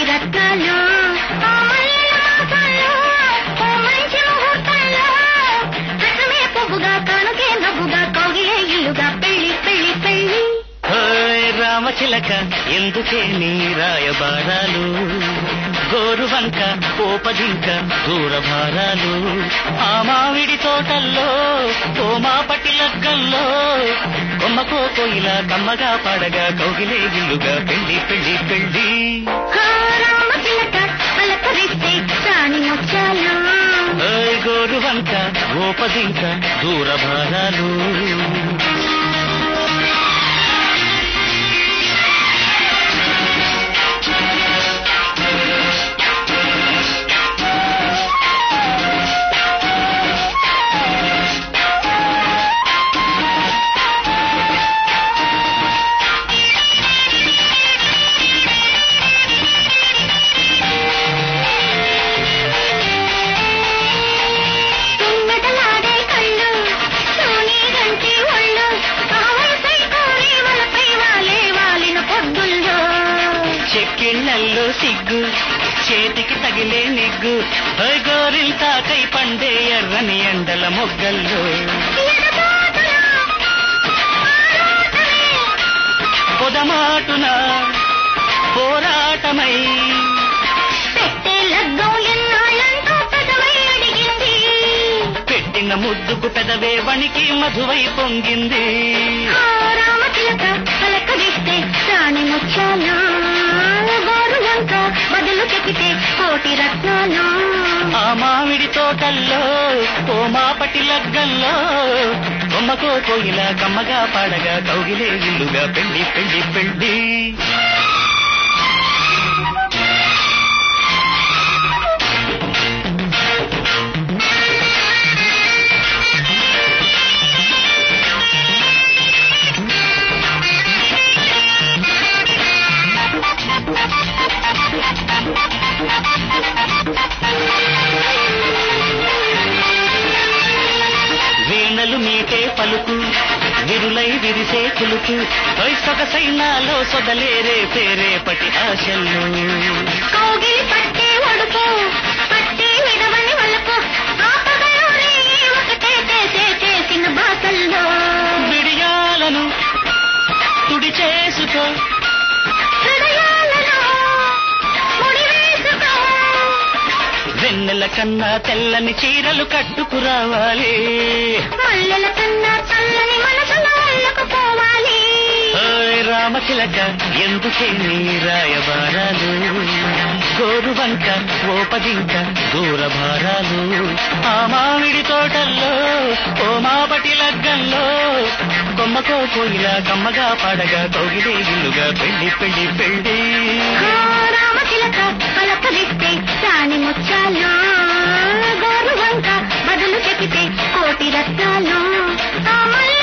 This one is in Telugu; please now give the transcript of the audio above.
రత్నాలు ఆ మల్లెల మాసంలో, ఓ మంచి ముహూర్తంలో, రసమే పువ్వుగా కానుకే నవ్వుగా కౌగిలే ఇల్లుగా పెళ్లి పెళ్లి పెళ్లి ఓయ్ రామచిలక ఎందుకే నీ రాయబారాలు గోరువంక కోపదింక దూరభారాలు ఆ మామిడి తోటల్లో ఓ మాపటి లగ్గంలో కొమ్మకో కోయిల కమ్మగా పడగా కౌగిలే ఇల్లుగా పెళ్లి పెళ్లి పెళ్లి ఆ రామచిలక పలకరిస్తే రాణి ముత్యాలు ఓయ్ గోరువంక కోపదింక దూరభారాలు తుమ్మెదలాడే కళ్ళు సోనీ గంటి ఒళ్ళు ఆ వయసై కోరి వలపై వాలే వాలిన పొద్దుల్లో చెక్కిళ్ళల్లో సిగ్గు చేతికి తగిలే నిగ్గు ఓయ్ గోరింతాకై పండే ఎర్రని ఎండల మొగ్గల్లో ఎడబాటున ఆరాటమే పొదమాటున పోరాటమై పెట్టే లగ్గం ఎన్నాళ్ళంటూ పెదవై అడిగింది పెట్టిన ముద్దుకు పెదవే వణికి మధువై పొంగింది ఆ రామచిలక పలకరిస్తే రాణి ముత్యాలు గోరులంక బదులు చెబితే కోటి రత్నాలు ఆ మామిడి తోటల్లో ఓ మాపటి లగ్గంలో కొమ్మకో కోయిల కమ్మగా పాడగా కౌగిలే ఇల్లుగా పెళ్లి పెళ్లి పెళ్లి వీణలు మీటే పలుకు విరులై విరిసే కులుకు ఓయ్ సొగసైనాలో సొదలేరే పేరేపటి ఆశల్లో కౌగిలి పట్టే ఒడుపు పట్టి విడవని వలుపు ఆ పగలు రేయి ఒకటే చేసే చేసిన బాసల్లో విడియాలను తుడి చేసుకో హృదయాలలో ముడివేసుకో వెన్నెల కన్నా తెల్లని చీరలు కట్టుకురావాలి మల్లెల కన్నా చల్లని మనసులో అల్లకు పోవాలి ఓయ్ రామచిలక ఎందుకే నీ రాయబారాలు గోరువంక ఓపదింక దూరభారాలు ఆ మామిడి తోటల్లో ఓ మాపటి లగ్గంలో కొమ్మకో కోయిల కమ్మగా పడగా కౌగిలే ఇల్లుగా పెళ్లి పెళ్లి పెళ్లి ఆ రామచిలక పలకరిస్తే రాణి ముత్యాలు గోరు వంక బదులు చెబితే కోటి రత్నాలు ఆ మల్లెల